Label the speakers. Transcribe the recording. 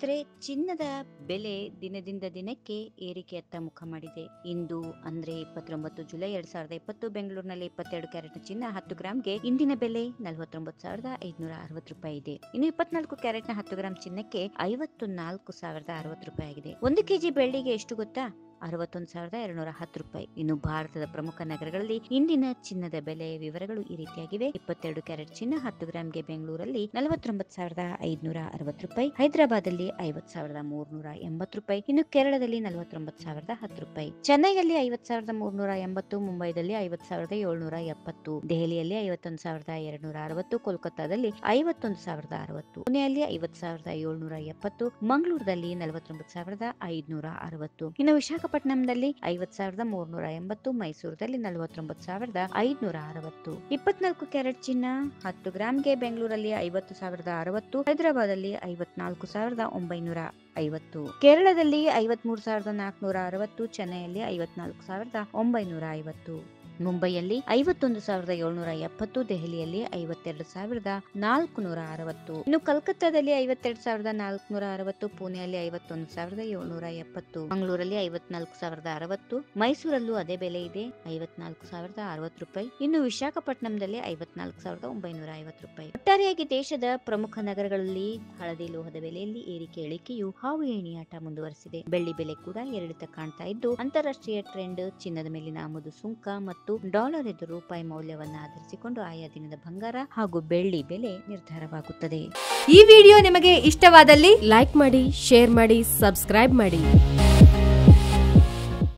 Speaker 1: ಸ್ನೇಹಿತರೆ ಚಿನ್ನದ ಬೆಲೆ ದಿನದಿಂದ ದಿನಕ್ಕೆ ಏರಿಕೆಯತ್ತ ಮುಖ ಮಾಡಿದೆ ಇಂದು ಅಂದ್ರೆ ಇಪ್ಪತ್ತೊಂಬತ್ತು ಜುಲೈ ಎರಡ್ ಸಾವಿರದ ಇಪ್ಪತ್ತು ಬೆಂಗಳೂರಿನಲ್ಲಿ ಇಪ್ಪತ್ತೆರಡು ಕ್ಯಾರೆಟ್ ಚಿನ್ನ ಹತ್ತು ಗ್ರಾಂಗೆ ಇಂದಿನ ಬೆಲೆ ನಲವತ್ತೊಂಬತ್ತು ಸಾವಿರದ ಐದುನೂರ ಅರವತ್ತು ರೂಪಾಯಿ ಇದೆ ಇನ್ನು ಇಪ್ಪತ್ನಾಲ್ಕು ಕ್ಯಾರೆಟ್ ನ ಹತ್ತು ಗ್ರಾಂ ಚಿನ್ನಕ್ಕೆ ಐವತ್ತು ನಾಲ್ಕು ಸಾವಿರದ ಅರವತ್ತು ರೂಪಾಯಿ ಆಗಿದೆ ಒಂದು ಕೆಜಿ ಬೆಳ್ಳಿಗೆ ಎಷ್ಟು ಗೊತ್ತಾ ಅರವತ್ತೊಂದು ಸಾವಿರದ ಎರಡ್ನೂರ ಹತ್ತು ರೂಪಾಯಿ ಇನ್ನು ಭಾರತದ ಪ್ರಮುಖ ನಗರಗಳಲ್ಲಿ ಇಂದಿನ ಚಿನ್ನದ ಬೆಲೆ ವಿವರಗಳು ಈ ರೀತಿಯಾಗಿವೆ ಇಪ್ಪತ್ತೆರಡು ಕ್ಯಾರೆಟ್ ಚಿನ್ನ ಹತ್ತು ಗ್ರಾಂಗೆ ಬೆಂಗಳೂರಲ್ಲಿ ನಲವತ್ತೊಂಬತ್ತು ಸಾವಿರದ ಐದುನೂರ ಅರವತ್ತು ರೂಪಾಯಿ ಹೈದರಾಬಾದ್ ಅಲ್ಲಿ ಐವತ್ ಸಾವಿರದ ಮೂರ್ನೂರ ಎಂಬತ್ತು ರೂಪಾಯಿ ಇನ್ನು ಕೇರಳದಲ್ಲಿ ನಲವತ್ತೊಂಬತ್ತು ಸಾವಿರದ ಹತ್ತು ರೂಪಾಯಿ ಚೆನ್ನೈಯಲ್ಲಿ ಐವತ್ ಸಾವಿರದ ಮೂರ್ನೂರ ಎಂಬತ್ತು ಮುಂಬೈದಲ್ಲಿ ಐವತ್ ಸಾವಿರದ ಏಳ್ನೂರ ಎಪ್ಪತ್ತು ದೆಹಲಿಯಲ್ಲಿ ಐವತ್ತೊಂದು ಸಾವಿರದ ಎರಡ್ನೂರ ಅರವತ್ತು ಕೋಲ್ಕತ್ತಾದಲ್ಲಿ ಐವತ್ತೊಂದು ಸಾವಿರದ ಅರವತ್ತು ಪುಣೆಯಲ್ಲಿ ಐವತ್ ಸಾವಿರದ ಏಳ್ನೂರ ಎಪ್ಪತ್ತು ಮಂಗಳೂರಲ್ಲಿ ನಲವತ್ತೊಂಬತ್ತು ಸಾವಿರದ ಐದುನೂರ ಅರವತ್ತು ಇನ್ನು ವಿಶಾಖಪಟ್ಟಣಂದಲ್ಲಿ ಐವತ್ ಸಾವಿರದ ಮೂರ್ನೂರ ಎಂಬತ್ತು ಮೈಸೂರದಲ್ಲಿ ನಲವತ್ತೊಂಬತ್ತು ಸಾವಿರದ ಐದುನೂರ ಅರವತ್ತು ಇಪ್ಪತ್ನಾಲ್ಕು ಕ್ಯಾರೆಟ್ ಚಿನ್ನ ಹತ್ತು ಗ್ರಾಂಗೆ ಬೆಂಗಳೂರಲ್ಲಿ ಐವತ್ತು ಸಾವಿರದ ಅರವತ್ತು ಹೈದರಾಬಾದಲ್ಲಿ ಐವತ್ನಾಲ್ಕು ಸಾವಿರದ ಒಂಬೈನೂರ ಐವತ್ತು ಕೇರಳದಲ್ಲಿ ಐವತ್ಮೂರು ಸಾವಿರದ ನಾಲ್ಕುನೂರ ಅರವತ್ತು ಚೆನ್ನೈಯಲ್ಲಿ ಐವತ್ನಾಲ್ಕು ಸಾವಿರದ ಒಂಬೈನೂರ ಐವತ್ತು ಮುಂಬೈಯಲ್ಲಿ ಐವತ್ತೊಂದು ಸಾವಿರದ ಏಳ್ನೂರ ಎಪ್ಪತ್ತು ದೆಹಲಿಯಲ್ಲಿ ಐವತ್ತೆರಡು ಸಾವಿರದ ನಾಲ್ಕುನೂರ ಅರವತ್ತು ಇನ್ನು ಕಲ್ಕತ್ತಾದಲ್ಲಿ ಐವತ್ತೆರಡು ಸಾವಿರದ ನಾಲ್ಕುನೂರ ಅರವತ್ತು ಪುಣೆಯಲ್ಲಿ ಐವತ್ತೊಂದು ಸಾವಿರದ ಏಳ್ನೂರ ಎಪ್ಪತ್ತು ಮಂಗಳೂರಲ್ಲಿ ಐವತ್ನಾಲ್ಕು ಸಾವಿರದ ಅರವತ್ತು ಮೈಸೂರಲ್ಲೂ ಅದೇ ಬೆಲೆ ಇದೆ ಐವತ್ನಾಲ್ಕು ಸಾವಿರದ ಅರವತ್ತು ರೂಪಾಯಿ ಇನ್ನು ವಿಶಾಖಪಟ್ಟಣಂದಲ್ಲಿ ಐವತ್ನಾಲ್ಕು ಸಾವಿರದ ಒಂಬೈನೂರ ಐವತ್ತು ರೂಪಾಯಿ ಒಟ್ಟಾರೆಯಾಗಿ ದೇಶದ ಪ್ರಮುಖ ನಗರಗಳಲ್ಲಿ ಹಳದಿ ಲೋಹದ ಬೆಲೆಯಲ್ಲಿ ಏರಿಕೆ ಇಳಿಕೆಯು ಹಾವು ಏಣಿಯಾಟ ಮುಂದುವರೆಸಿದೆ ಬೆಳ್ಳಿ ಬೆಲೆ ಕೂಡ ಏರಿಳಿತ ಕಾಣ್ತಾ ಇದ್ದು ಅಂತಾರಾಷ್ಟ್ರೀಯ ಟ್ರೆಂಡ್ ಚಿನ್ನದ ಮೇಲಿನ ಆಮದು ಸುಂಕ ಮತ್ತು ಡಾಲರ್ ಎದುರು ರೂಪಾಯಿ ಮೌಲ್ಯವನ್ನ ಆಧರಿಸಿಕೊಂಡು ಆಯಾ ದಿನದ ಬಂಗಾರ ಹಾಗೂ ಬೆಳ್ಳಿ ಬೆಲೆ ನಿರ್ಧಾರವಾಗುತ್ತದೆ
Speaker 2: ಈ ವಿಡಿಯೋ ನಿಮಗೆ ಇಷ್ಟವಾದಲ್ಲಿ ಲೈಕ್ ಮಾಡಿ ಶೇರ್ ಮಾಡಿ ಸಬ್ಸ್ಕ್ರೈಬ್ ಮಾಡಿ